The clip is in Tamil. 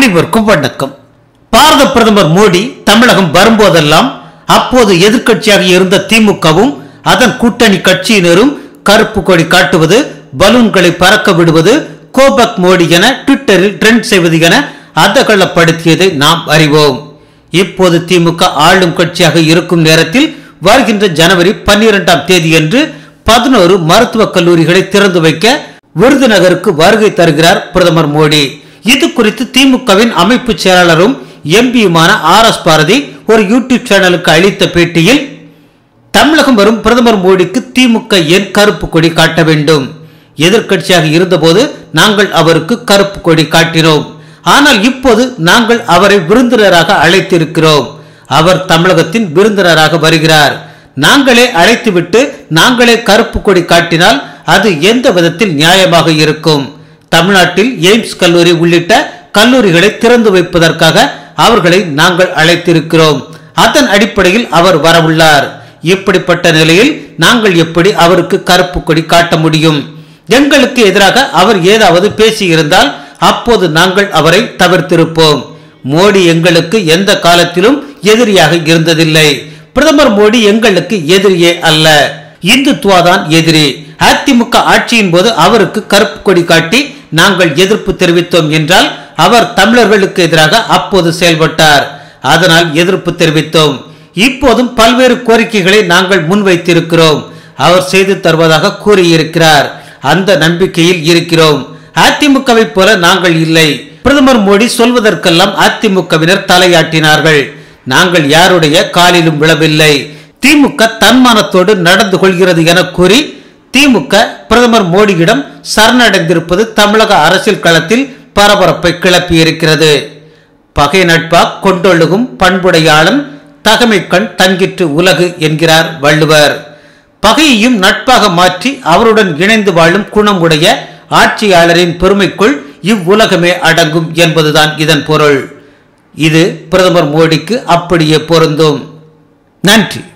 அனைவருக்கும் வணக்கம் பாரத பிரதமர் மோடி தமிழகம் வரும்போதெல்லாம் அப்போது எதிர்க்கட்சியாக இருந்த திமுகவும் அதன் கூட்டணி கட்சியினரும் கருப்பு கொடி காட்டுவது பலூன்களை பறக்க விடுவது கோபக் மோடி என ட்விட்டரில் ட்ரெண்ட் செய்வது என அதகலப்படுத்தியதை நாம் அறிவோம் இப்போது திமுக ஆளும் கட்சியாக இருக்கும் நேரத்தில் வருகின்ற ஜனவரி பன்னிரெண்டாம் தேதியன்று பதினோரு மருத்துவக் கல்லூரிகளை திறந்து வைக்க விருதுநகருக்கு வருகை தருகிறார் பிரதமர் மோடி இது குறித்து திமுகவின் அமைப்பு செயலாளரும் எம்பியுமான ஆர் எஸ் பாரதி ஒரு யூடியூப் சேனலுக்கு அளித்த பேட்டியில் தமிழகம் வரும் பிரதமர் மோடிக்கு திமுக ஏன் கருப்பு கொடி காட்ட வேண்டும் எதிர்க்கட்சியாக இருந்தபோது நாங்கள் அவருக்கு கருப்பு கொடி காட்டினோம் ஆனால் இப்போது நாங்கள் அவரை விருந்தினராக அழைத்திருக்கிறோம் அவர் தமிழகத்தின் விருந்தினராக வருகிறார் நாங்களே அழைத்துவிட்டு நாங்களே கருப்பு கொடி காட்டினால் அது எந்த விதத்தில் நியாயமாக இருக்கும் தமிழ்நாட்டில் எய்ம்ஸ் கல்லூரி உள்ளிட்ட கல்லூரிகளை திறந்து வைப்பதற்காக அவர்களை நாங்கள் அழைத்திருக்கிறோம் அதன் அடிப்படையில் அவர் வரவுள்ளார் இப்படிப்பட்ட நிலையில் நாங்கள் எப்படி அவருக்கு கருப்பு கொடி காட்ட முடியும் எங்களுக்கு எதிராக அவர் ஏதாவது பேசியிருந்தால் அப்போது நாங்கள் அவரை தவிர்த்திருப்போம் மோடி எங்களுக்கு எந்த காலத்திலும் எதிரியாக இருந்ததில்லை பிரதமர் மோடி எங்களுக்கு எதிரியே அல்ல இந்துத்துவா தான் எதிரி அதிமுக ஆட்சியின் போது அவருக்கு கருப்பு கொடி காட்டி நாங்கள் எதிர்ப்பு தெரிவித்தோம் என்றால் அவர் தமிழர்களுக்கு எதிராக அப்போது செயல்பட்டார் அதனால் எதிர்ப்பு தெரிவித்தோம் இப்போதும் பல்வேறு கோரிக்கைகளை நாங்கள் முன்வைத்திருக்கிறோம் அவர் செய்து தருவதாக கூறியிருக்கிறார் அந்த நம்பிக்கையில் இருக்கிறோம் அதிமுகவை போல நாங்கள் இல்லை பிரதமர் மோடி சொல்வதற்கெல்லாம் அதிமுகவினர் தலையாட்டினார்கள் நாங்கள் யாருடைய காலிலும் விழவில்லை திமுக தன்மானத்தோடு நடந்து கொள்கிறது என கூறி திமுக பிரதமர் மோடியிடம் சரணடைந்திருப்பது தமிழக அரசியல் களத்தில் பரபரப்பை கிளப்பியிருக்கிறது பகை நட்பா கொண்டொழுகும் பண்புடையாளன் தகமைக்கண் தங்கிற்று உலகு என்கிறார் வள்ளுவர் பகையையும் நட்பாக மாற்றி அவருடன் இணைந்து வாழும் குணமுடைய ஆட்சியாளரின் பெருமைக்குள் இவ்வுலகமே அடங்கும் என்பதுதான் இதன் பொருள் இது பிரதமர் மோடிக்கு அப்படியே பொருந்தும் நன்றி